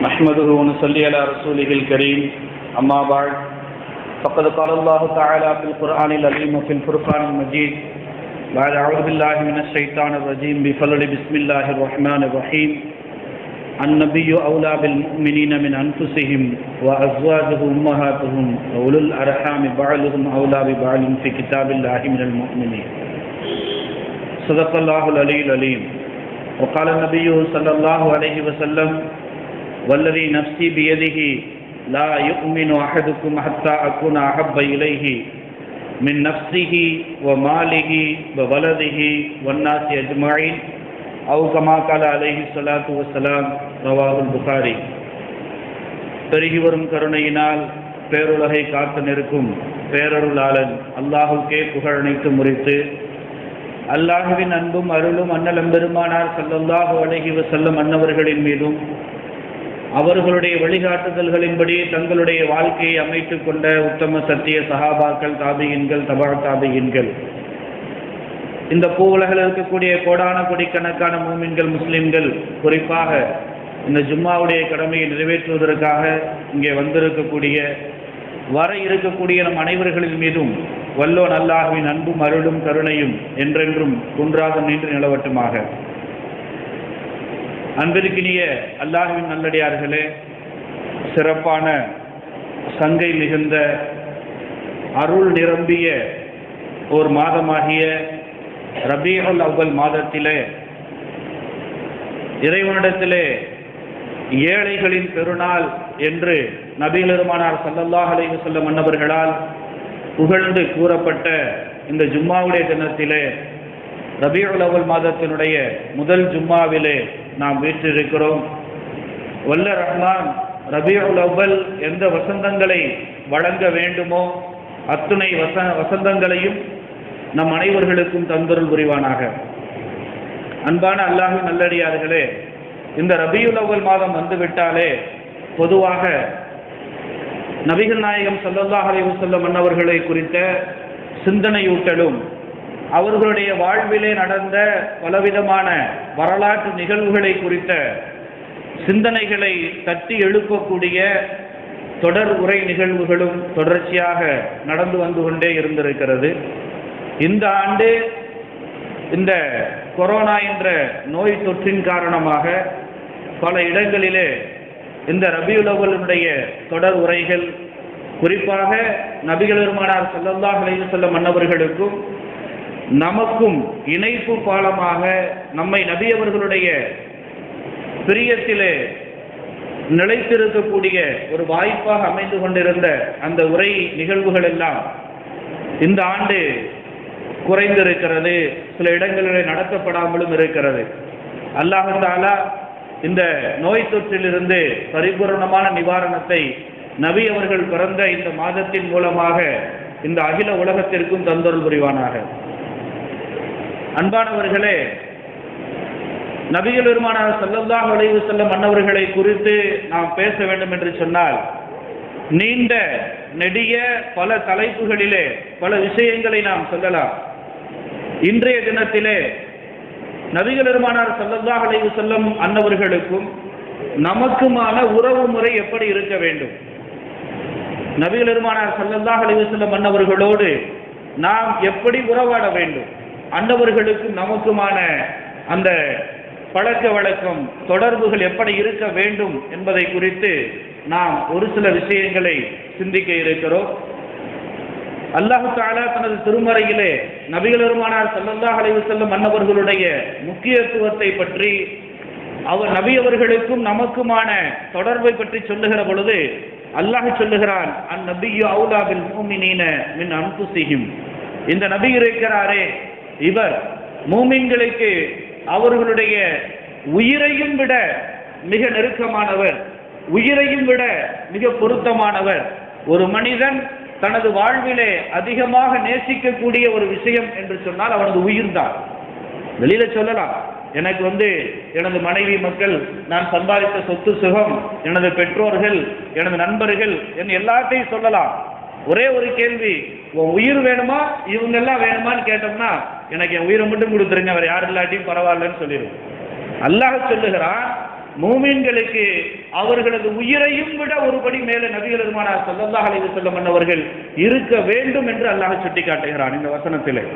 نحمده ونصلي على رسوله الكريم أما بعد فقد قال الله تعالى في القرآن العليم وفي الفرقان المجيد بعد أعوذ بالله من الشيطان الرجيم بفضل بسم الله الرحمن الرحيم النبي أولى بالمؤمنين من أنفسهم وأزواجه أمهاتهم وأولو الأرحام بعضهم أولى ببعض في كتاب الله من المؤمنين صدق الله العلي العليم وقال النبي صلى الله عليه وسلم والذي نفسي بيده لا يؤمن أحدكم حتى أكون أحب إليه من نفسه وماله وولده والناس أجمعين أو كما قال عليه الصلاة والسلام رواه البخاري பெருகி வரும் கருணையினால் பேருலகை காத்து நிற்கும் பேரருளாளன் அல்லாஹுக்கே புகழ் அனைத்து முறித்து அல்லாஹுவின் அன்பும் அருளும் அன்னலம் பெருமானார் சல்லல்லாஹு அலைஹி வஸல்லம் அன்னவர்களின் மீதும் அவர்களுடைய வழிகாட்டுதல்களின்படி தங்களுடைய வாழ்க்கையை அமைத்துக் கொண்ட உத்தம சத்திய சஹாபாக்கள் தாபியின்கள் தபா தாபியின்கள் இந்த பூ உலகில் இருக்கக்கூடிய கோடான கோடிக்கணக்கான மூமின்கள் முஸ்லிம்கள் குறிப்பாக இந்த ஜும்மாவுடைய கடமையை நிறைவேற்றுவதற்காக இங்கே வந்திருக்கக்கூடிய வர இருக்கக்கூடிய நம் அனைவர்களின் மீதும் வல்லோன் அல்லாஹுவின் அன்பும் அருளும் கருணையும் என்றென்றும் குன்றாக நின்று நிலவட்டுமாக அன்பிற்கினிய அல்லாஹுவின் நல்லடியார்களே சிறப்பான சங்கை மிகுந்த அருள் நிரம்பிய ஒரு மாதமாகிய ரபீஉல் அவ்வல் மாதத்திலே இறைவனிடத்திலே ஏழைகளின் பெருநாள் என்று நபிகளருமானார் சல்லல்லாஹ் அலைஹி செல்லம் மன்னவர்களால் புகழ்ந்து கூறப்பட்ட இந்த ஜும்மாவுடைய தினத்திலே ரபியுல் அவல் மாதத்தினுடைய முதல் ஜும்மாவிலே நாம் வீற்றிருக்கிறோம் வல்ல ரஹ்மான் ரபியுல் அவ்வல் எந்த வசந்தங்களை வழங்க வேண்டுமோ அத்துணை வச வசந்தங்களையும் நம் அனைவர்களுக்கும் தந்தருள் புரிவானாக அன்பான அல்லாஹு நல்லடியார்களே இந்த ரபியுல் அவ்வல் மாதம் வந்துவிட்டாலே பொதுவாக நபிகள் நாயகம் சல்லல்லாஹ் அலைஹி வஸல்லம் மன்னவர்களை குறித்த சிந்தனையூட்டலும் அவர்களுடைய வாழ்விலே நடந்த பலவிதமான வரலாற்று நிகழ்வுகளை குறித்த சிந்தனைகளை தட்டி எழுப்பக்கூடிய தொடர் உரை நிகழ்வுகளும் தொடர்ச்சியாக நடந்து வந்து கொண்டே இருந்திருக்கிறது இந்த ஆண்டு இந்த கொரோனா என்ற நோய் தொற்றின் காரணமாக பல இடங்களிலே இந்த ரபியுலவலுடைய தொடர் உரைகள் குறிப்பாக நபிகள் பெருமானார் சல்லல்லாஹ் அலைஹி செல்லம் மன்னவர்களுக்கும் நமக்கும் இணைப்பு பாலமாக நம்மை நபியவர்களுடைய பிரியத்திலே நிலைத்திருக்கக்கூடிய ஒரு வாய்ப்பாக அமைந்து கொண்டிருந்த அந்த உரை நிகழ்வுகள் எல்லாம் இந்த ஆண்டு குறைந்திருக்கிறது சில இடங்களில் நடத்தப்படாமலும் இருக்கிறது அல்லாஹாலா இந்த நோய் தொற்றிலிருந்து பரிபூர்ணமான நிவாரணத்தை நபி அவர்கள் பிறந்த இந்த மாதத்தின் மூலமாக இந்த அகில உலகத்திற்கும் தந்தொருள் புரிவானாக அன்பானவர்களே நபிகள் பெருமானார் சல்லல்லாஹ் அலைவு செல்லும் மன்னவர்களை குறித்து நாம் பேச வேண்டும் என்று சொன்னால் நீண்ட நெடிய பல தலைப்புகளிலே பல விஷயங்களை நாம் சொல்லலாம் இன்றைய தினத்திலே நபிகள் பெருமானார் சல்லல்லாஹ் அலைவு செல்லும் அன்னவர்களுக்கும் நமக்குமான உறவு முறை எப்படி இருக்க வேண்டும் நபிகள் பெருமானார் சல்லல்லாஹ் அலைவு செல்லும் அன்னவர்களோடு நாம் எப்படி உறவாட வேண்டும் அன்னவர்களுக்கும் நமக்குமான அந்த பழக்க வழக்கம் தொடர்புகள் எப்படி இருக்க வேண்டும் என்பதை குறித்து நாம் ஒரு சில விஷயங்களை சிந்திக்க இருக்கிறோம் அல்லாஹு தாலா தனது திருமறையிலே நபிகள் பெருமானார் சல்லல்லாஹ் அலைவு செல்லும் மன்னவர்களுடைய முக்கியத்துவத்தை பற்றி அவர் நபி அவர்களுக்கும் நமக்குமான தொடர்பை பற்றி சொல்லுகிற பொழுது அல்லாஹ் சொல்லுகிறான் அந்நபியு அவுலாபில் மூமினீன மின் அன்புசியும் இந்த நபி இருக்கிறாரே இவர் மூமின்களுக்கு அவர்களுடைய உயிரையும் விட மிக நெருக்கமானவர் உயிரையும் விட மிக பொருத்தமானவர் ஒரு மனிதன் தனது வாழ்விலே அதிகமாக நேசிக்கக்கூடிய ஒரு விஷயம் என்று சொன்னால் அவனது உயிர்தான் வெளியில சொல்லலாம் எனக்கு வந்து எனது மனைவி மக்கள் நான் சம்பாதித்த சொத்து சுகம் எனது பெற்றோர்கள் எனது நண்பர்கள் என் எல்லாத்தையும் சொல்லலாம் ஒரே ஒரு கேள்வி உன் உயிர் வேணுமா இவங்க எல்லாம் வேணுமான்னு கேட்டோம்னா எனக்கு என் உயிரை மட்டும் கொடுத்துருங்க வேற யார் இல்லாட்டியும் பரவாயில்லன்னு சொல்லிடும் அல்லாஹ் சொல்லுகிறான் மூமின்களுக்கு அவர்களது உயிரையும் விட ஒருபடி மேலே நபிகள் பெருமானார் ஸல்லல்லாஹு அலைஹி வஸல்லம் அவர்கள் இருக்க வேண்டும் என்று அல்லாஹ் சுட்டிக்காட்டுகிறான் இந்த வசனத்திலே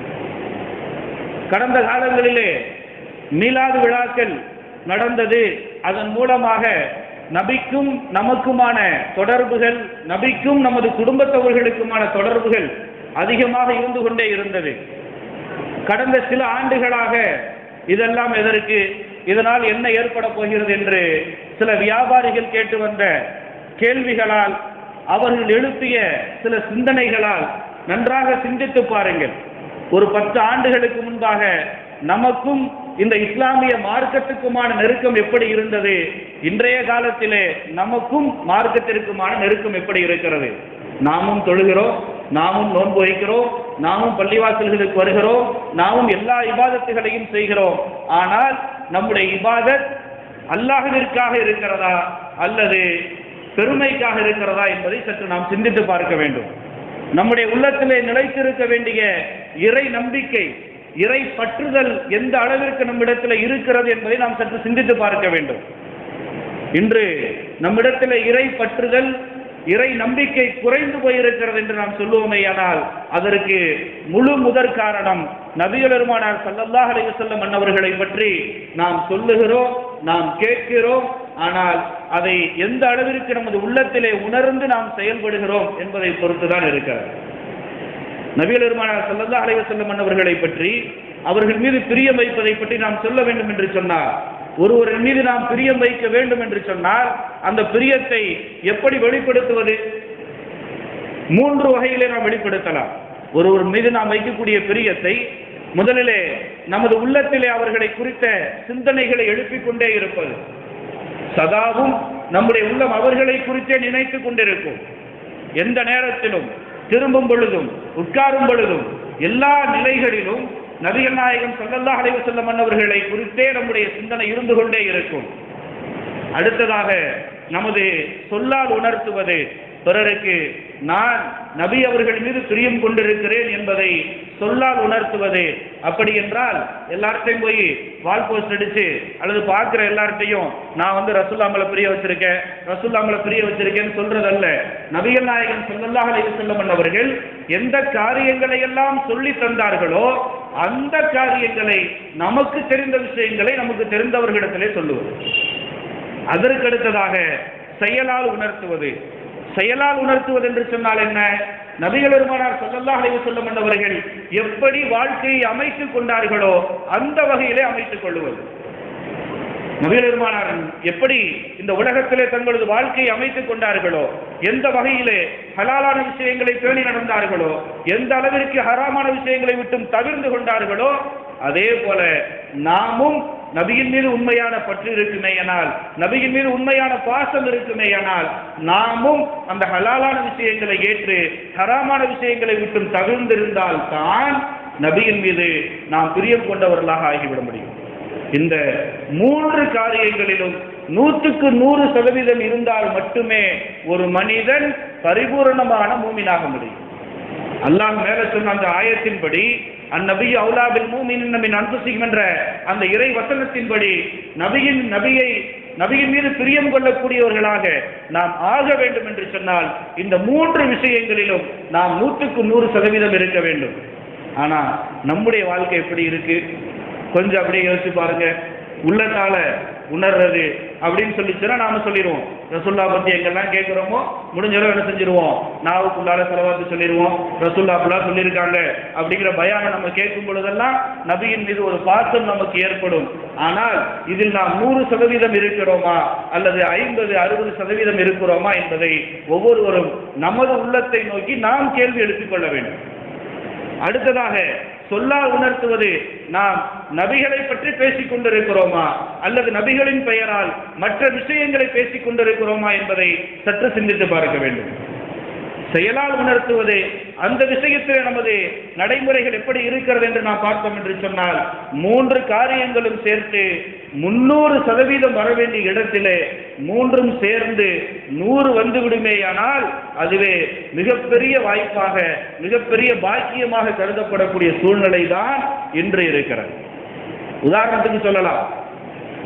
கடந்த காலங்களிலே மீலாது விழாக்கள் நடந்தது அதன் மூலமாக நபிக்கும் நமக்குமான தொடர்புகள் நபிக்கும் நமது குடும்பத்தவர்களுக்குமான தொடர்புகள் அதிகமாக இருந்து கொண்டே இருந்தது கடந்த சில ஆண்டுகளாக இதெல்லாம் எதற்கு இதனால் என்ன ஏற்பட போகிறது என்று சில வியாபாரிகள் கேட்டு வந்த கேள்விகளால் அவர்கள் எழுப்பிய சில சிந்தனைகளால் நன்றாக சிந்தித்து பாருங்கள் ஒரு பத்து ஆண்டுகளுக்கு முன்பாக நமக்கும் இந்த இஸ்லாமிய மார்க்கத்துக்குமான நெருக்கம் எப்படி இருந்தது இன்றைய காலத்திலே நமக்கும் மார்க்கத்திற்குமான நெருக்கம் எப்படி இருக்கிறது நாமும் தொழுகிறோம் நாமும் நோன்பு வைக்கிறோம் நாமும் பள்ளிவாசல்களுக்கு வருகிறோம் நாமும் எல்லா இபாதத்துகளையும் செய்கிறோம் ஆனால் நம்முடைய இபாதத் அல்லாஹ்விற்காக இருக்கிறதா அல்லது பெருமைக்காக இருக்கிறதா என்பதை சற்று நாம் சிந்தித்து பார்க்க வேண்டும் நம்முடைய உள்ளத்திலே நிலைத்திருக்க வேண்டிய இறை நம்பிக்கை இறை பற்றுதல் எந்த அளவிற்கு நம்மிடத்தில் இருக்கிறது என்பதை நாம் சற்று சிந்தித்து பார்க்க வேண்டும் இன்று நம்மிடத்தில் இறை பற்றுதல் இறை நம்பிக்கை குறைந்து போயிருக்கிறது என்று நாம் சொல்லுவோமே ஆனால் அதற்கு முழு முதற் காரணம் நபிகள் பெருமானார் ஸல்லல்லாஹு அலைஹி வஸல்லம் அன்னவர்களை பற்றி நாம் சொல்லுகிறோம் நாம் கேட்கிறோம் ஆனால் அதை எந்த அளவிற்கு நமது உள்ளத்திலே உணர்ந்து நாம் செயல்படுகிறோம் என்பதை பொறுத்துதான் இருக்கிறது நபிகள் பெருமானார் ஸல்லல்லாஹு அலைஹி வஸல்லம் அன்னவர்களை பற்றி அவர்கள் மீது பிரியம் வைப்பதை பற்றி நாம் சொல்ல வேண்டும் என்று சொன்னார் ஒருவரின் மீது நாம் பிரியம் வைக்க வேண்டும் என்று சொன்னால் அந்த பிரியத்தை எப்படி வெளிப்படுத்துவது மூன்று வகையிலே நாம் வெளிப்படுத்தலாம் ஒருவர் மீது நாம் வைக்கக்கூடிய பிரியத்தை முதலிலே நமது உள்ளத்திலே அவர்களை குறித்த சிந்தனைகளை எழுப்பிக் கொண்டே இருப்பது சதாவும் நம்முடைய உள்ளம் அவர்களை குறித்தே நினைத்துக் கொண்டிருக்கும் எந்த நேரத்திலும் திரும்பும் பொழுதும் உட்காரும் பொழுதும் எல்லா நிலைகளிலும் நபிகள் நாயகம் ஸல்லல்லாஹு அலைஹி வஸல்லம் அவர்களை குறித்தே நம்முடைய சிந்தனை இருந்து கொண்டே இருக்கும் அடுத்ததாக நமது சொல்லால் உணர்த்துவது பிறருக்கு நான் நபி அவர்கள் மீது பிரியம் கொண்டிருக்கிறேன் என்பதை சொல்லால் உணர்த்துவது அப்படி என்றால் எல்லார்ட்டையும் போய் வால் போஸ்ட் அடிச்சு அல்லது பார்க்குற எல்லார்ட்டையும் நான் வந்து ரசூல்லாமலை பிரிய வச்சிருக்கேன் ரசூல்லாமலை பிரிய வச்சிருக்கேன்னு சொல்றதல்ல நபிகள் நாயகன் ஸல்லல்லாஹு அலைஹி வஸல்லம் அவர்கள் எந்த காரியங்களை எல்லாம் சொல்லி தந்தார்களோ அந்த காரியங்களை நமக்கு தெரிந்த விஷயங்களை நமக்கு தெரிந்தவர்களிடத்திலே சொல்லுவது அதற்கு அடுத்ததாக செயலால் உணர்த்துவது செயலால் உணர்த்துவது என்று சொன்னால் என்ன நபிகள் பெருமானார் ஸல்லல்லாஹு அலைஹி வஸல்லம் என்பவர்கள் எப்படி வாழ்க்கையை அமைத்துக் கொண்டார்களோ அந்த வகையிலே அமைத்துக் கொள்வது நபிகள் பெருமானார் எப்படி இந்த உலகத்திலே தங்களது வாழ்க்கையை அமைத்துக் கொண்டார்களோ எந்த வகையிலே ஹலாலான விஷயங்களை பேணி நடந்தார்களோ எந்த அளவிற்கு ஹராமான விஷயங்களை விட்டும் தவிர்ந்து கொண்டார்களோ அதே போல நாமும் நபியின் மீது உண்மையான பற்று இருக்குமேயானால் நபியின் மீது உண்மையான பாசம் இருக்குமேயானால் நாமும் அந்த ஹலாலான விஷயங்களை ஏற்று ஹராமான விஷயங்களை விட்டும் தவிர்ந்திருந்தால் தான் நபியின் மீது நாம் பிரியம் கொண்டவர்களாக ஆகிவிட முடியும் இந்த மூன்று காரியங்களிலும் நூற்றுக்கு நூறு சதவீதம் இருந்தால் மட்டுமே ஒரு மனிதன் பரிபூரணமான மூமினாக முடியும் அல்லாஹ் மேல சொன்ன அந்த ஆயத்தின்படி அந்நபி அவுலாபில் மூமின் மின் அன்புசிங் என்ற அந்த இறை வசனத்தின்படி நபியின் நபியை நபியின் மீது பிரியம் கொள்ளக்கூடியவர்களாக நாம் ஆக வேண்டும் என்று சொன்னால் இந்த மூன்று விஷயங்களிலும் நாம் நூற்றுக்கு நூறு சதவீதம் இருக்க வேண்டும் ஆனா நம்முடைய வாழ்க்கை எப்படி இருக்கு கொஞ்சம் அப்படியே யோசிச்சு பாருங்க உள்ளத்தால உணர்றது அப்படின்னு சொல்லிச்சுன்னா நாம சொல்லிடுவோம் ரசுல்லா பத்தி எங்கெல்லாம் கேட்குறோமோ முடிஞ்சளவு என்ன செஞ்சிருவோம் நாவுக்குள்ளால செலவாத்து சொல்லிடுவோம் ரசுல்லா ஃபுல்லா சொல்லியிருக்காங்க அப்படிங்கிற பயானை நம்ம கேட்கும் பொழுதெல்லாம் நபியின் மீது ஒரு பாசம் நமக்கு ஏற்படும் ஆனால் இதில் நாம் நூறு சதவீதம் இருக்கிறோமா அல்லது ஐம்பது அறுபது சதவீதம் இருக்கிறோமா என்பதை ஒவ்வொருவரும் நமது உள்ளத்தை நோக்கி நாம் கேள்வி எழுப்பிக் கொள்ள வேண்டும் அடுத்ததாக சொல்லால் உணர்த்துவது நாம் நபிகளை பற்றி பேசிக் கொண்டிருக்கிறோமா அல்லது நபிகளின் பெயரால் மற்ற விஷயங்களை பேசிக் கொண்டிருக்கிறோமா என்பதை சற்று சிந்தித்து பார்க்க வேண்டும் செயலால் உணர்த்துவது அந்த விஷயத்தில் நமது நடைமுறைகள் எப்படி இருக்கிறது என்று நாம் பார்த்தோம் என்று சொன்னால் மூன்று காரியங்களும் சேர்த்து முன்னூறு சதவீதம் வர வேண்டிய இடத்திலே மூன்றும் சேர்ந்து நூறு வந்து விடுமேயானால் அதுவே மிகப்பெரிய வாய்ப்பாக மிகப்பெரிய பாக்கியமாக கருதப்படக்கூடிய சூழ்நிலை தான் இன்று இருக்கிறது உதாரணத்துக்கு சொல்லலாம்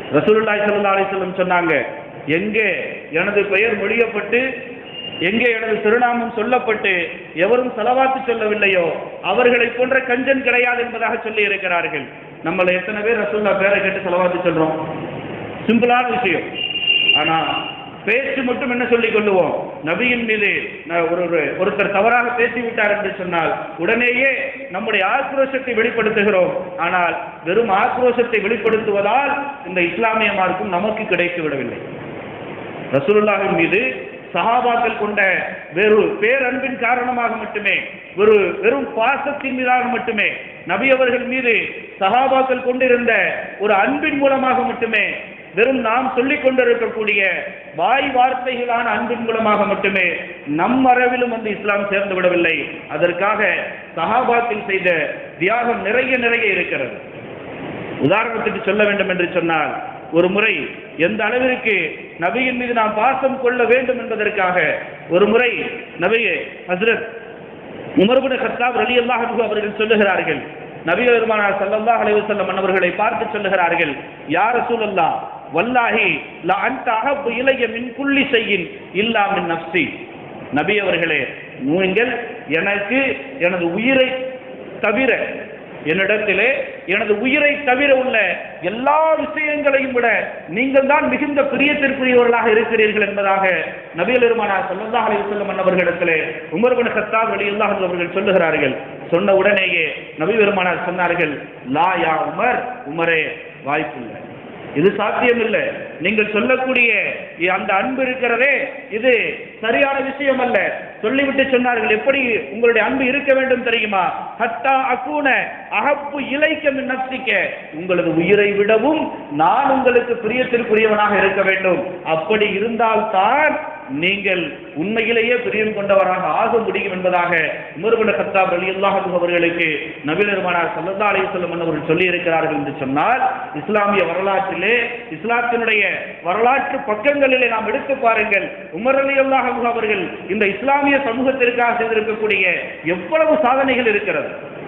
ரசூலுல்லாஹி ஸல்லல்லாஹு அலைஹி வஸல்லம் சொன்னாங்க எங்கே எனது பெயர் மொழியப்பட்டு எங்கே எனது திருநாமம் சொல்லப்பட்டு எவரும் செலவாத்து சொல்லவில்லையோ அவர்களை போன்ற கஞ்சன் கிடையாது என்பதாக சொல்லி இருக்கிறார்கள் நம்மள எத்தனை பேர் ரசூல்லா பேரை கேட்டு செலவாத்து சொல்றோம் சிம்பிளான விஷயம் ஆனா பேச்சு மட்டும் என்ன சொல்லிக் கொள்ளுவோம் நபியின் மீது ந- ஒரு ஒரு- ஒருத்தர் தவறாக பேசிவிட்டார் என்று சொன்னால் உடனேயே நம்முடைய ஆக்ரோஷத்தை வெளிப்படுத்துகிறோம் ஆனால் வெறும் ஆக்ரோஷத்தை வெளிப்படுத்துவதால் இந்த இஸ்லாமிய மார்க்கம் நமக்கு கிடைத்து விடவில்லை ரசூலுல்லாஹின் மீது சஹாபாக்கள் கொண்ட வெறு பேரன்பின் காரணமாக மட்டுமே ஒரு வெறும் பாசத்தின் மீதாக மட்டுமே நபி அவர்கள் மீது சஹாபாக்கள் கொண்டிருந்த ஒரு அன்பின் மூலமாக மட்டுமே வெறும் நாம் சொல்லிக் கொண்டிருக்கக்கூடிய வாய் வார்த்தைகளான அன்பின் மூலமாக மட்டுமே நம் மரபிலும் வந்து இஸ்லாம் சேர்ந்து விடவில்லை அதற்காக சஹாபாக்கள் செய்த தியாகம் நிறைய நிறைய இருக்கிறது உதாரணத்துக்கு சொல்ல வேண்டும் என்று சொன்னால் ஒரு முறை எந்த அளவிற்கு நபியின் மீது நாம் பாசம் கொள்ள வேண்டும் என்பதற்காக ஒரு முறை நபியே ஹஸ்ரத் உமர்புன கத்தாப் ரலி அல்லாஹ் அவர்கள் சொல்லுகிறார்கள் நபி பெருமானார் ஸல்லல்லாஹு அலைஹி வஸல்லம் அன்னவர்களை பார்த்து சொல்லுகிறார்கள் யா ரசூலல்லாஹ் வல்லாஹி லா அன்த அஹப்பு இலைய மின் குல்லி ஷைஇன் இல்லா மின் நஃப்ஸி நபி அவர்களே நீங்கள் எனக்கு எனது உயிரை தவிர என்னிடத்திலே எனது உயிரை தவிர உள்ள எல்லா விஷயங்களையும் விட நீங்கள் தான் மிகுந்த பிரியத்திற்குரியவர்களாக இருக்கிறீர்கள் என்பதாக நபிகள் பெருமானார் ஸல்லல்லாஹு அலைஹி வஸல்லம் அன்னவர்களிடத்திலே உமர் பின் கத்தாப் ரலியல்லாஹு அன்ஹு அவர்கள் சொல்லுகிறார்கள் சொன்ன உடனேயே நபி பெருமானார் சொன்னார்கள் லா யா உமர் உமரே வாய்ப்பில்லை இது சாத்தியம் இல்லை நீங்கள் சொல்லக்கூடிய இ- அந்த அன்பு இருக்கிறதே இது சரியான விஷயம் அல்ல சொல்லிவிட்டு சொன்னார்கள் எப்படி உங்களுடைய அன்பு இருக்க வேண்டும் தெரியுமா ஹத்தா அக்கூன அகப்பு இலைக்க மின் நப்சிக்க உங்களது உயிரை விடவும் நான் உங்களுக்கு பிரியத்திற்குரியவனாக இருக்க வேண்டும் அப்படி இருந்தால்தான் நீங்கள் உண்மையிலேயே பிரியம் கொண்டவராக ஆக முடியும் என்பதாக உமர்புல கத்தாப் அலி அவர்களுக்கு நபிலருமானார் சல்லா அலி சொல்லம் அவர்கள் சொல்லி இருக்கிறார்கள் என்று சொன்னால் இஸ்லாமிய வரலாற்றிலே இஸ்லாத்தினுடைய வரலாற்று பக்கங்களிலே நாம் எடுத்து பாருங்கள் உமர் அலி அல்லாஹ் அவர்கள் இந்த இஸ்லாமிய சமூகத்திற்காக செய்திருக்கக்கூடிய எவ்வளவு சாதனைகள் இருக்கிறது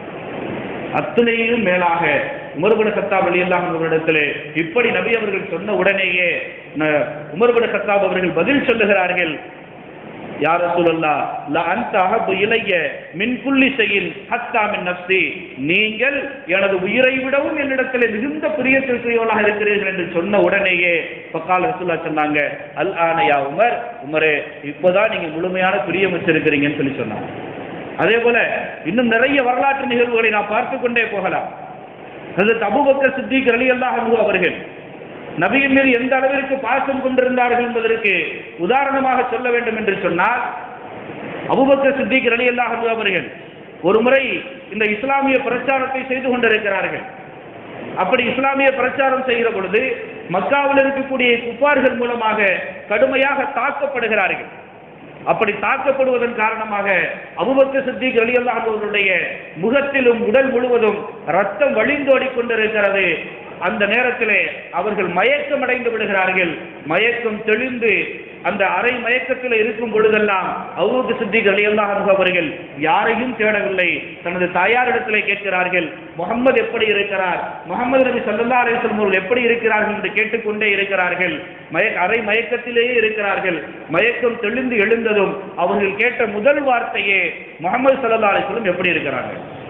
அத்தனையும் மேலாக உமர்புன கத்தாப் அலி அல்லாஹ் அவர்களிடத்திலே இப்படி நபி அவர்கள் சொன்ன உடனேயே ந- உமர்புன கத்தாப் அவர்கள் பதில் சொல்லுகிறார்கள் யார் ரசூலல்லா லா அன்த அஹப்பு இலைய மின் குல்லி ஷைஇன் ஹத்தா மின் நஃப்ஸி நீங்கள் எனது உயிரை விடவும் என்னிடத்தில் மிகுந்த பிரியத்திற்குரியவர்களாக இருக்கிறீர்கள் என்று சொன்ன உடனேயே பக்கால் ரசூல்லா சொன்னாங்க அல் ஆனையா உமர் உமரே இப்போதான் நீங்க முழுமையான பிரியம் வச்சிருக்கிறீங்கன்னு சொல்லி சொன்னாங்க அதே போல இன்னும் நிறைய வரலாற்று நிகழ்வுகளை நாம் பார்த்து கொண்டே போகலாம் ஹஜரத் அபூபக்கர் சித்திக் ரலியல்லாஹு அன்ஹு அவர்கள் நபியின் மீது எந்த அளவிற்கு பாசம் கொண்டிருந்தார்கள் என்பதற்கு உதாரணமாக சொல்ல வேண்டும் என்று சொன்னால் அபூபக்கர் சித்திக் ரலியல்லாஹு அன்ஹு அவர்கள் ஒரு முறை இந்த இஸ்லாமிய பிரச்சாரத்தை செய்து கொண்டிருக்கிறார்கள் அப்படி இஸ்லாமிய பிரச்சாரம் செய்கிற பொழுது மக்காவில் இருக்கக்கூடிய குப்பார்கள் மூலமாக கடுமையாக தாக்கப்படுகிறார்கள் அப்படி தாக்கப்படுவதன் காரணமாக அபுபக்கர் சித்திக் ரலியல்லாஹு அன்ஹு அவர்களுடைய முகத்திலும் உடல் முழுவதும் ரத்தம் வழிந்தோடிக் கொண்டிருக்கிறது அந்த நேரத்திலே அவர்கள் மயக்கம் அடைந்து விடுகிறார்கள் மயக்கம் தெளிந்து அந்த அரை மயக்கத்தில் இருக்கும் பொழுதெல்லாம் அவ்வூக்கு சித்திக் ரலியல்லாஹு அன்ஹு அவர்கள் யாரையும் தேடவில்லை தனது தாயாரிடத்திலே கேட்கிறார்கள் முகம்மது எப்படி இருக்கிறார் முகமது நபி ஸல்லல்லாஹு அலைஹி வஸல்லம் அவர்கள் எப்படி இருக்கிறார்கள் என்று கேட்டுக்கொண்டே இருக்கிறார்கள் மய அரை மயக்கத்திலேயே இருக்கிறார்கள் மயக்கம் தெளிந்து எழுந்ததும் அவர்கள் கேட்ட முதல் வார்த்தையே முகமது ஸல்லல்லாஹு அலைஹி வஸல்லம் எப்படி இருக்கிறாங்க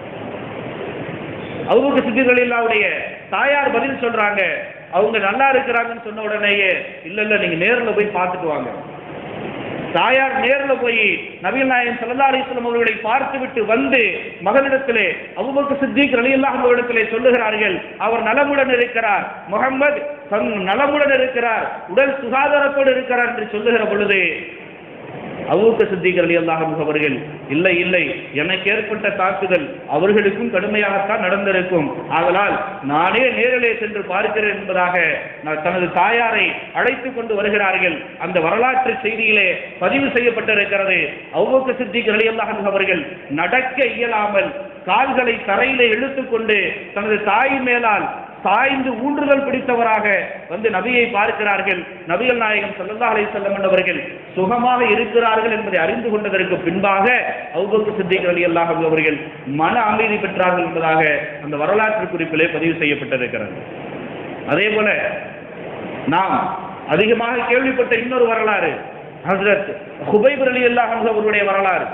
அவங்க சித்திகளில்லாவுடைய தாயார் பதில் சொல்றாங்க அவங்க நல்லா இருக்கிறாங்கன்னு சொன்ன உடனேயே இல்ல இல்ல நீங்க நேர்ல போய் பார்த்துட்டு வாங்க தாயார் நேர்ல போய் நபிகள் நாயகம் ஸல்லல்லாஹு அலைஹி வஸல்லம் அவர்களை பார்த்துவிட்டு வந்து மகனிடத்திலே அபூபக்கர் சித்திக் ரலியல்லாஹு அன்ஹு இடத்திலே சொல்லுகிறார்கள் அவர் நலமுடன் இருக்கிறார் முகம்மது தன் நலமுடன் இருக்கிறார் உடல் சுகாதாரத்தோடு இருக்கிறார் என்று சொல்லுகிற பொழுது அபூக்க சித்திக் ரலியல்லாஹு அன்ஹு அவர்கள் இல்லை இல்லை எனக்கு ஏற்பட்ட தாக்குதல் அவர்களுக்கும் கடுமையாகத்தான் நடந்திருக்கும் ஆதலால் நானே நேரிலே சென்று பார்க்கிறேன் என்பதாக நான் தனது தாயாரை அழைத்து கொண்டு வருகிறார்கள் அந்த வரலாற்று செய்தியிலே பதிவு செய்யப்பட்டிருக்கிறது அவ்வூக்க சித்திக் ரலியல்லாஹு அன்ஹு அவர்கள் நடக்க இயலாமல் கால்களை தரையிலே இழுத்துக்கொண்டு தனது தாய் மேலால் சாய்ந்து ஊன்றுதல் பிடித்தவராக வந்து நபியை பார்க்கிறார்கள் நபிகள் நாயகம் ஸல்லல்லாஹு அலைஹி வஸல்லம் அவர்கள் சுகமாக இருக்கிறார்கள் என்பதை அறிந்து கொண்டதற்கு பின்பாக அபூபக்கர் சித்திக் ரலியல்லாஹு அன்ஹு அவர்கள் மன அமைதி பெற்றார்கள் என்பதாக அந்த வரலாற்று குறிப்பிலே பதிவு செய்யப்பட்டிருக்கிறது அதே போல நாம் அதிகமாக கேள்விப்பட்ட இன்னொரு வரலாறு ஹசரத் ஹுபைப் அலி அல்லாஹ் அவருடைய வரலாறு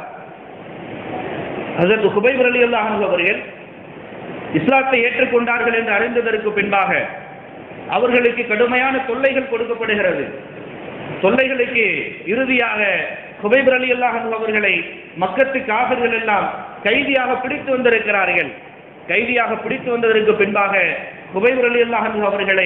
ஹசரத் ஹுபைப் அலி அல்லாஹ் அவர்கள் இஸ்லாத்தை ஏற்றுக்கொண்டார்கள் என்று அறிந்ததற்கு பின்பாக அவர்களுக்கு கடுமையான தொல்லைகள் கொடுக்கப்படுகிறது தொல்லைகளுக்கு இறுதியாக ஹுபைப் அலி அல்லாஹ் அவர்களை மக்கத்து காவிர்கள் எல்லாம் கைதியாக பிடித்து வந்திருக்கிறார்கள் கைதியாக பிடித்து வந்ததற்கு பின்பாக ஹுபைப் அலி அல்லாஹ் அவர்களை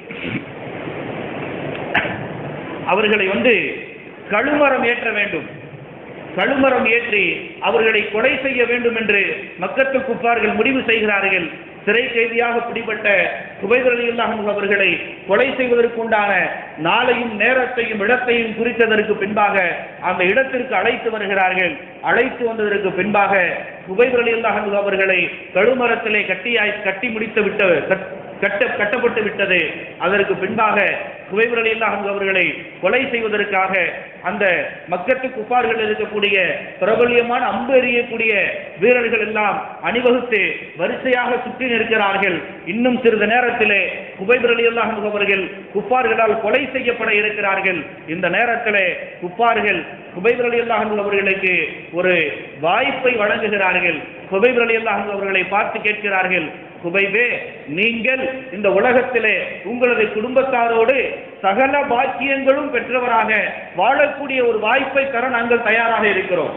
அவர்களை வந்து கழுமரம் ஏற்ற வேண்டும் கழுமரம் ஏற்றி அவர்களை கொலை செய்ய வேண்டும் என்று மக்கத்து குப்பார்கள் முடிவு செய்கிறார்கள் சிறை கைதியாக பிடிபட்ட குபைதரலியல்லாஹு அவர்களை கொலை செய்வதற்குண்டான நாளையும் நேரத்தையும் இடத்தையும் குறித்ததற்கு பின்பாக அந்த இடத்திற்கு அழைத்து வருகிறார்கள் அழைத்து வந்ததற்கு பின்பாக குபைதரலியல்லாஹு அவர்களை கழுமரத்திலே கட்டியாய் கட்டி முடித்து விட்டு கட்- கட்ட கட்டப்பட்டு விட்டது அதற்கு பின்பாக குவைவர் அலி அல்லாஹ் அவர்களை கொலை செய்வதற்காக அந்த மக்கத்து குப்பார்கள் இருக்கக்கூடிய பிரபல்யமான அம்பு எறியக்கூடிய வீரர்கள் எல்லாம் அணிவகுத்து வரிசையாக சுற்றி நிற்கிறார்கள் இன்னும் சிறிது நேரத்திலே குபைபர் அலி அல்லாஹ் அவர்கள் குப்பார்களால் கொலை செய்யப்பட இருக்கிறார்கள் இந்த நேரத்திலே குப்பார்கள் குபைபர் அலி அல்லாஹ் அவர்களுக்கு ஒரு வாய்ப்பை வழங்குகிறார்கள் குபைபர் அலி அல்லாஹ் அவர்களை பார்த்து கேட்கிறார்கள் குபைபே நீங்கள் இந்த உலகத்திலே உங்களது குடும்பத்தாரோடு சகல பாக்கியங்களும் பெற்றவராக வாழக்கூடிய ஒரு வாய்ப்பை தர நாங்கள் தயாராக இருக்கிறோம்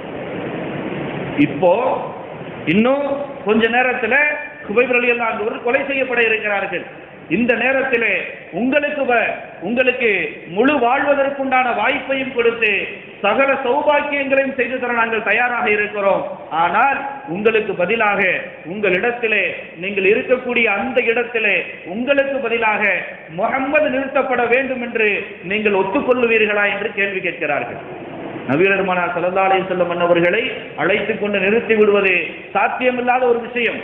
இப்போ இன்னும் கொஞ்ச நேரத்துல குபைபர் அலி அல்லாஹ் அவர்கள் கொலை செய்யப்பட இருக்கிறார்கள் இந்த நேரத்திலே உங்களுக்கு வ- உங்களுக்கு முழு வாழ்வதற்குண்டான வாய்ப்பையும் கொடுத்து சகல சௌபாக்கியங்களையும் செய்து தர நாங்கள் தயாராக இருக்கிறோம் ஆனால் உங்களுக்கு பதிலாக உங்களிடத்திலே நீங்கள் இருக்கக்கூடிய அந்த இடத்திலே உங்களுக்கு பதிலாக முகம்மது நிறுத்தப்பட வேண்டும் என்று நீங்கள் ஒத்துக்கொள்ளுவீர்களா என்று கேள்வி கேட்கிறார்கள் நவீனருமான சல்லா அலைஹி வஸல்லம் அன்னவர்களை அழைத்துக் கொண்டு நிறுத்தி விடுவது சாத்தியமில்லாத ஒரு விஷயம்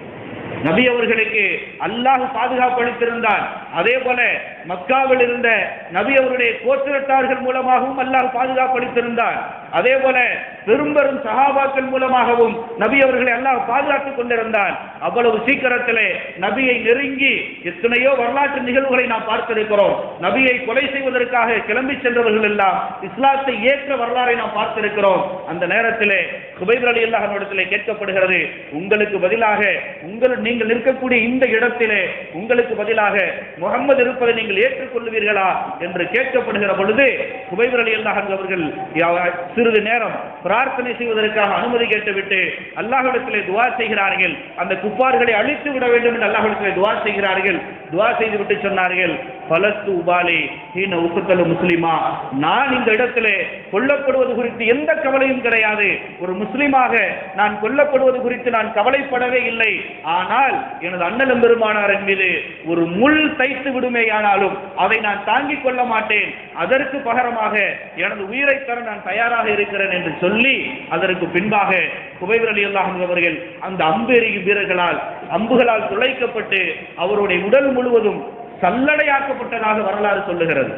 நபி அவர்களுக்கு அல்லாஹ் பாதுகாப்பு அளித்திருந்தான் அதே போல மக்காவில் இருந்த நபி அவருடைய கோத்திரத்தார்கள் மூலமாகவும் அல்லாஹ் பாதுகாப்பு அளித்திருந்தான் அதே போல பெரும் பெரும் சஹாபாக்கள் மூலமாகவும் நபி அவர்களை அல்லாஹ் பாதுகாத்துக் கொண்டிருந்தான் அவ்வளவு சீக்கிரத்திலே நபியை நெருங்கி எத்தனையோ வரலாற்று நிகழ்வுகளை நாம் பார்த்திருக்கிறோம் நபியை கொலை செய்வதற்காக கிளம்பி சென்றவர்கள் எல்லாம் இஸ்லாத்தை ஏற்ற வரலாறை நாம் பார்த்திருக்கிறோம் அந்த நேரத்திலே குபைர் அலி அல்லாஹிடத்திலே கேட்கப்படுகிறது உங்களுக்கு பதிலாக உங்கள் நீங்கள் நிற்கக்கூடிய இந்த இடத்திலே உங்களுக்கு பதிலாக முகம்மது இருப்பதை நீங்கள் ஏற்றுக்கொள்வீர்களா என்று கேட்கப்படுகிற பொழுது குபைர் அலி அல்லாஹ் அவர்கள் யா- சிறிது நேரம் பிரார்த்தனை செய்வதற்காக அனுமதி கேட்டுவிட்டு அல்லாஹ்விடத்திலே துவா செய்கிறார்கள் அந்த குப்பார்களை அழித்து விட வேண்டும் என்று அல்லாஹ்விடத்திலே துவா செய்கிறார்கள் துவா செய்துவிட்டு சொன்னார்கள் பலஸ்து உபாலி ஹீன உக்குத்தலு முஸ்லிமா நான் இந்த இடத்திலே கொல்லப்படுவது குறித்து எந்த கவலையும் கிடையாது ஒரு முஸ்லிமாக நான் கொல்லப்படுவது குறித்து நான் கவலைப்படவே இல்லை ஆனால் எனது அண்ணலும் பெருமானாரின் மீது ஒரு முள் தைத்து விடுமேயானாலும் அதை நான் தாங்கிக் கொள்ள மாட்டேன் அதற்கு பகரமாக எனது உயிரை தர நான் தயாராக இருக்கிறேன் என்று சொல்லி அதற்கு பின்பாக குபைவர் அலி அல்லாஹ் அவர்கள் அந்த அம்பு எறியும் வீரர்களால் அம்புகளால் துளைக்கப்பட்டு அவருடைய உடல் முழுவதும் சல்லடையாக்கப்பட்டதாக வரலாறு சொல்லுகிறது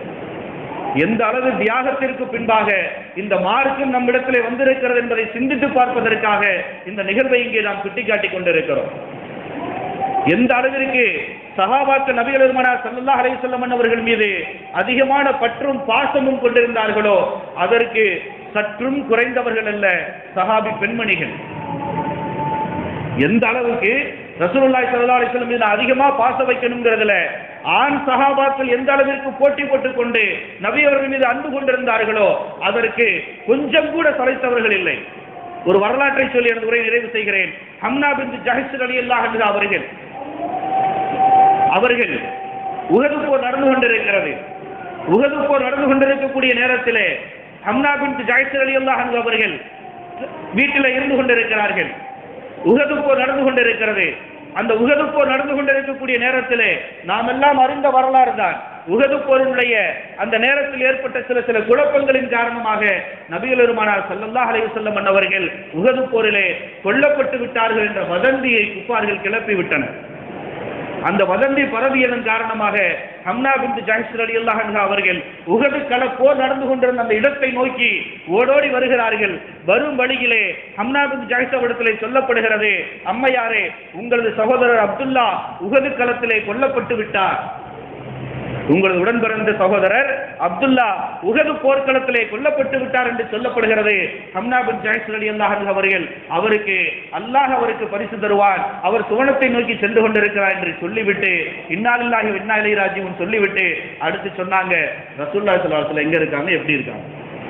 எந்த அளவு தியாகத்திற்கு பின்பாக இந்த மார்க்கம் நம்மிடத்திலே வந்திருக்கிறது என்பதை சிந்தித்து பார்ப்பதற்காக இந்த நிகழ்வை இங்கே நாம் சுட்டிக்காட்டிக் கொண்டிருக்கிறோம் எந்த அளவிற்கு சஹாபாக்க நபிகள் பெருமானார் ஸல்லல்லாஹு அலைஹி வஸல்லம் அவர்கள் மீது அதிகமான பற்றும் பாசமும் கொண்டிருந்தார்களோ அதற்கு சற்றும் குறைந்தவர்கள் அல்ல சஹாபி பெண்மணிகள் எந்த அளவுக்கு ரசூலுல்லாஹி ஸல்லல்லாஹு அலைஹி வஸல்லம் மீது அதிகமா பாசம் வைக்கணுங்கிறதுல ஆண் சஹாபாக்கள் எந்த அளவிற்கு போட்டி போட்டுக் கொண்டு நபி அவர்கள் மீது அன்பு கொண்டிருந்தார்களோ அதற்கு கொஞ்சம் கூட சளைத்தவர்கள் இல்லை ஒரு வரலாற்றை சொல்லி எனது உரை நிறைவு செய்கிறேன் ஹம்னா பின் ஜஹிஸ் ரலியல்லாஹு அன்ஹா அவர்கள் அவர்கள் உகது போர் நடந்து கொண்டிருக்கிறது உகது போர் நடந்து கொண்டிருக்கக்கூடிய நேரத்திலே ஹம்னா பின் ஜஹிஸ் ரலியல்லாஹு அன்ஹா அவர்கள் வீட்டில் இருந்து கொண்டிருக்கிறார்கள் உகது போர் நடந்து கொண்டிருக்கிறது அந்த உகது போர் நடந்து கொண்டிருக்கக்கூடிய நேரத்திலே நாம் எல்லாம் அறிந்த வரலாறு தான் உகது போரினுடைய அந்த நேரத்தில் ஏற்பட்ட சில சில குழப்பங்களின் காரணமாக நபிகள் பெருமானார் ஸல்லல்லாஹு அலைஹி வஸல்லம் அன்னவர்கள் உகது போரிலே கொல்லப்பட்டு விட்டார்கள் என்ற வதந்தியை குப்பார்கள் கிளப்பி விட்டனர் அந்த வதந்தி பரவியதன் காரணமாக ஹம்னா பின் ஜஹிஸ் ரலியல்லாஹு அன்ஹா அவர்கள் உகது கள போர் நடந்து கொண்டிருந்த அந்த இடத்தை நோக்கி ஓடோடி வருகிறார்கள் வரும் வழியிலே ஹம்னா பின் ஜஹிஸ் அவரிடத்திலே சொல்லப்படுகிறது அம்மையாரே உங்களது சகோதரர் அப்துல்லா உகது களத்திலே கொல்லப்பட்டு விட்டார் உங்களது உடன் பிறந்த சகோதரர் அப்துல்லா உகது போர்க்களத்திலே கொல்லப்பட்டு விட்டார் என்று சொல்லப்படுகிறது ஹம்னா பின் ஜாயிஸ் ரலியல்லாஹு அன்ஹு அவர்கள் அவருக்கு அல்லாஹ் அவருக்கு பரிசு தருவான் அவர் சுவனத்தை நோக்கி சென்று கொண்டிருக்கிறார் என்று சொல்லிவிட்டு இன்னாலில்லாஹி வ இன்னா இலைஹி ராஜிஊன் சொல்லிவிட்டு அடுத்து சொன்னாங்க ரசூலுல்லாஹி ஸல்லல்லாஹு அலைஹி வஸல்லம் எங்க இருக்காங்க எப்படி இருக்காங்க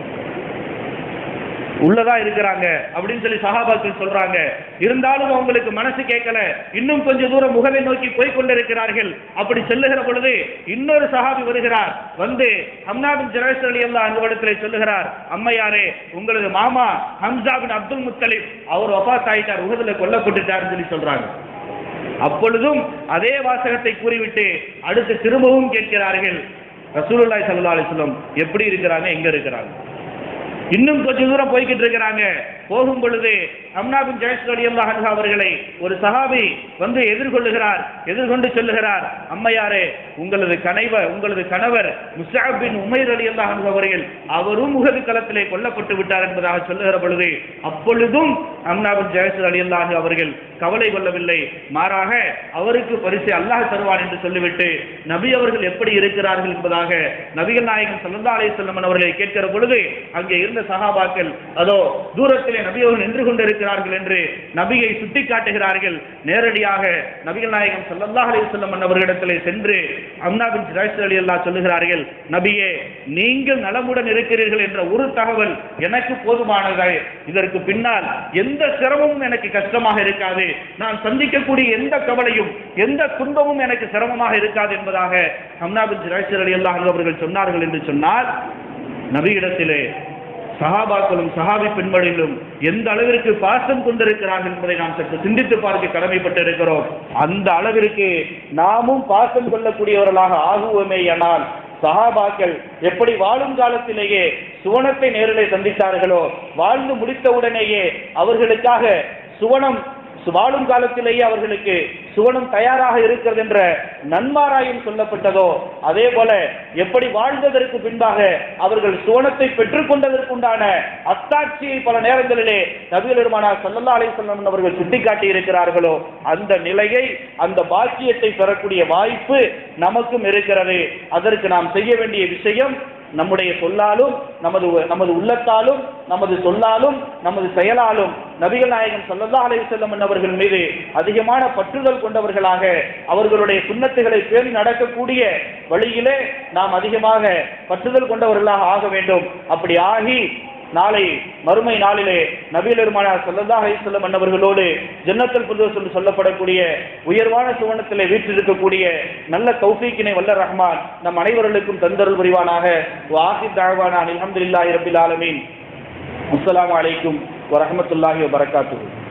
உள்ளதா இருக்கிறாங்க அப்படின்னு சொல்லி சஹாபாக்கள் சொல்றாங்க இருந்தாலும் அவங்களுக்கு மனசு கேட்கல இன்னும் கொஞ்ச தூரம் முகவை நோக்கி போய் கொண்டிருக்கிறார்கள் அப்படி செல்லுகிற பொழுது இன்னொரு சஹாபி வருகிறார் வந்து ஹம்னாபின் ஜரேஸ் அலி அல்லா அங்குவடத்திலே சொல்லுகிறார் அம்மையாரே உங்களது மாமா ஹம்சா பின் அப்துல் முத்தலிப் அவர் வஃபாத் ஆயிட்டார் உகதுல கொல்லப்பட்டுட்டாருன்னு சொல்லி சொல்றாங்க அப்பொழுதும் அதே வாசகத்தை கூறிவிட்டு அடுத்து திரும்பவும் கேட்கிறார்கள் ரசூலுல்லாஹி ஸல்லல்லாஹு அலைஹி வஸல்லம் எப்படி இருக்கிறாங்க எங்க இருக்கிறாங்க இன்னும் கொஞ்ச தூரம் போய்கிட்டு இருக்கிறாங்க போகும் பொழுது அம்னாபின் ஜெயஸ் அலியல்லாஹ் அன்ஹா அவர்களை ஒரு சஹாபி வந்து எதிர்கொள்ளுகிறார் எதிர்கொண்டு சொல்லுகிறார் அம்மையாரே உங்களது கணைவர் உங்களது கணவர் முஸ்அப் பின் உமைர் அலியல்லாஹ் அன்ஹு அவர்கள் அவரும் முகது களத்திலே கொல்லப்பட்டு விட்டார் என்பதாக சொல்லுகிற பொழுது அப்பொழுதும் அம்னாபின் ஜெயஸ் அலியல்லாஹ் அன்ஹு அவர்கள் கவலை கொள்ளவில்லை மாறாக அவருக்கு பரிசு அல்லாஹ் தருவான் என்று சொல்லிவிட்டு நபி அவர்கள் எப்படி இருக்கிறார்கள் என்பதாக நபிகள் நாயகம் ஸல்லல்லாஹு அலைஹி வஸல்லம் அவர்களை கேட்கிற பொழுது அங்கே இருந்த சஹாபாக்கள் அதோ தூரத்திலே நபி அவர்கள் நின்று கொண்டிருக்கிறார்கள் என்று நபியை சுட்டி காட்டுகிறார்கள் நேரடியாக நபிகள் நாயகம் ஸல்லல்லாஹு அலைஹி வஸல்லம் அவர்களிடத்திலே சென்று அம்னா பின் ஜுரைஸ் ரலியல்லாஹு சொல்லுகிறார்கள் நபியே நீங்கள் நலமுடன் இருக்கிறீர்கள் என்ற ஒரு தகவல் எனக்கு போதுமானது இதற்கு பின்னால் எந்த சிரமமும் எனக்கு கஷ்டமாக இருக்காது நான் சந்திக்கக்கூடிய எந்த கவலையும் எந்த துன்பமும் எனக்கு சிரமமாக இருக்காது என்பதாக அம்னா பின் ஜுரைஸ் ரலியல்லாஹு அவர்கள் சொன்னார்கள் என்று சொன்னால் நபியிடத்திலே சஹாபாக்களும் சஹாபி பெண்மணிகளும் எந்த அளவிற்கு பாசம் கொண்டிருக்கிறார்கள் என்பதை நாம் சற்று சிந்தித்து பார்க்க கடமைப்பட்டிருக்கிறோம் அந்த அளவிற்கு நாமும் பாசம் கொள்ளக்கூடியவர்களாக ஆகுவோமேயானால் சஹாபாக்கள் எப்படி வாழும் காலத்திலேயே சுவனத்தை நேரிலே சந்தித்தார்களோ வாழ்ந்து முடித்தவுடனேயே அவர்களுக்காக சுவனம் வாழும் காலத்திலேயே அவர்களுக்கு சுவனம் தயாராக இருக்கிறது என்ற நன்மாராயம் சொல்லப்பட்டதோ அதே போல எப்படி வாழ்ந்ததற்கு பின்பாக அவர்கள் சுவனத்தை பெற்றுக்கொண்டதற்குண்டான அத்தாட்சியை பல நேரங்களிலே நபிகள் பெருமானார் ஸல்லல்லாஹு அலைஹி வஸல்லம் அவர்கள் சுட்டிக்காட்டி இருக்கிறார்களோ அந்த நிலையை அந்த பாக்கியத்தை பெறக்கூடிய வாய்ப்பு நமக்கும் இருக்கிறது அதற்கு நாம் செய்ய வேண்டிய விஷயம் நம்முடைய சொல்லாலும் நமது நமது உள்ளத்தாலும் நமது சொல்லாலும் நமது செயலாலும் நபிகள் நாயகம் ஸல்லல்லாஹு அலைஹி வஸல்லம் அவர்கள் மீது அதிகமான பற்றுதல் கொண்டவர்களாக அவர்களுடைய சுண்ணத்துகளை பேணி நடக்கக்கூடிய வழியிலே நாம் அதிகமாக பற்றுதல் கொண்டவர்களாக ஆக வேண்டும் அப்படி ஆகி நாளை மறுமை நாளிலே நபிகள் பெருமானார் ஸல்லல்லாஹு அலைஹி வஸல்லம் அன்னவர்களோடு ஜன்னத்துல் ஃபிர்தௌஸ் என்று சொல்லப்படக்கூடிய உயர்வான சுவனத்திலே வீற்றிருக்கக்கூடிய நல்ல தௌஃபீக்கினை வல்ல ரஹ்மான் நம் அனைவர்களுக்கும் தந்தருள் புரிவானாக வாஹித் தாழ்வானா அல்ஹம்துலில்லாஹி ரப்பில் ஆலமீன் அஸ்ஸலாமு அலைக்கும் வரஹ்மத்துல்லாஹி வபரகாத்துஹு